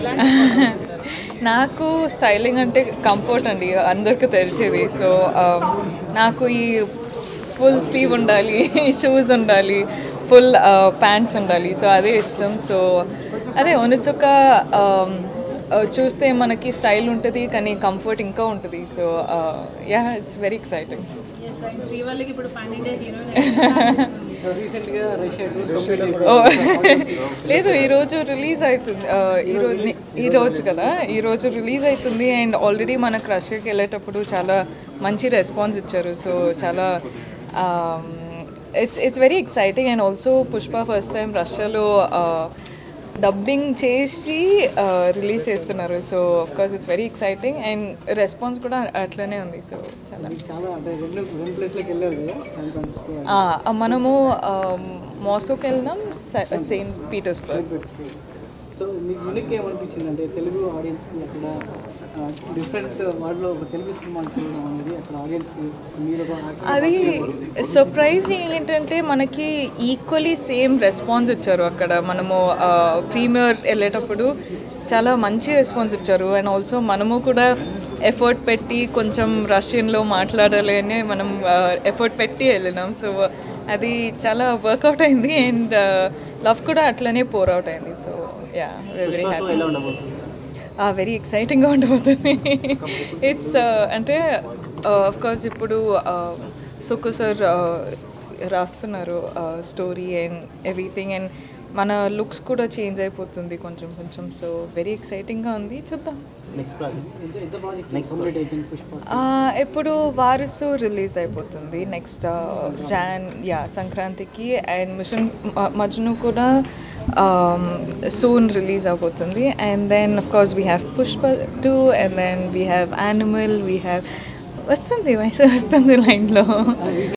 నాకు స్టైలింగ్ అంటే కంఫర్ట్ అండి అందరికీ తెలిసేది సో నాకు ఈ ఫుల్ స్లీవ్ ఉండాలి షూస్ ఉండాలి ఫుల్ ప్యాంట్స్ ఉండాలి సో అదే ఇష్టం సో అదే ఒనుచుక్క చూస్తే మనకి స్టైల్ ఉంటుంది కానీ కంఫర్ట్ ఇంకా ఉంటుంది so ya it's very exciting శ్రీవల్లికి ఇప్పుడు పాన్ ఇండియా హీరోయిన్ సో రీసెంట్గా రష్యా ఓ లేదు ఈరోజు రిలీజ్ అవుతుంది ఆ, ఈరోజు ని- ఈరోజు కదా ఈరోజు రిలీజ్ అవుతుంది అండ్ ఆల్రెడీ మన క్రష్కి వెళ్ళేటప్పుడు చాలా మంచి రెస్పాన్స్ ఇచ్చారు సో చాలా it's it's very exciting and also Pushpa first time రష్యాలో డబ్బింగ్ చేసి రిలీజ్ చేస్తున్నారు so of course it's very exciting and response కూడా అట్లనే ఉంది సో చాలా చాలా అంటే రెండు రెండు ప్లేస్లకు వెళ్ళారు కదా శాన్ ఫ్రాన్సిస్కో ఆ, మనము ఆ, మాస్కోకి వెళ్ళినాం సె- సెయింట్ పీటర్స్బర్గ్ సో మీకు యూనిక్ ఏమనిపించింది అంటే తెలుగు ఆడియన్స్కి అక్కడ డిఫరెంట్ వాటిలో ఒక తెలుగు సినిమా చూడడం అనేది అక్కడ ఆడియన్స్కి మీరు ఒక actor అది సర్ప్రైజింగ్ ఏంటంటే మనకి ఈక్వలీ సేమ్ రెస్పాన్స్ ఇచ్చారు అక్కడ మనము ప్రీమియర్ వెళ్ళేటప్పుడు చాలా మంచి రెస్పాన్స్ ఇచ్చారు అండ్ ఆల్సో మనము కూడా ఎఫర్ట్ పెట్టి కొంచెం రష్యన్లో మాట్లాడాలి అని మనం ఎఫర్ట్ పెట్టి వెళ్ళినాం సో అది చాలా వర్కౌట్ అయింది అండ్ లవ్ కూడా అట్లనే పోర్ అవుట్ అయింది సో యా వెరీ హ్యాపీ ఎలా ఉండబోతుంది వెరీ ఎక్సైటింగ్గా ఉండబోతుంది ఇట్స్ అంటే ఆఫ్ కోర్స్ ఇప్పుడు సుక్కు సార్ రాస్తున్నారు స్టోరీ అండ్ ఎవ్రీథింగ్ అండ్ మన లుక్స్ కూడా చేంజ్ అయిపోతుంది కొంచెం కొంచెం సో వెరీ ఎక్సైటింగ్గా ఉంది చూద్దాం నెక్స్ట్ ప్రాజెక్ట్ ఎంత ఎంత ప్రాజెక్ట్ నెక్స్ట్ కంప్లీట్ అయిపోయింది పుష్ప ఆ, ఇప్పుడు వారసు రిలీజ్ అయిపోతుంది నెక్స్ట్ జాన్ యా సంక్రాంతికి అండ్ మిషన్ మజ్ను కూడా సూన్ రిలీజ్ అయిపోతుంది and then of course we have Pushpa two and then we have Animal we have వస్తుంది వయసు వస్తుంది లైన్లో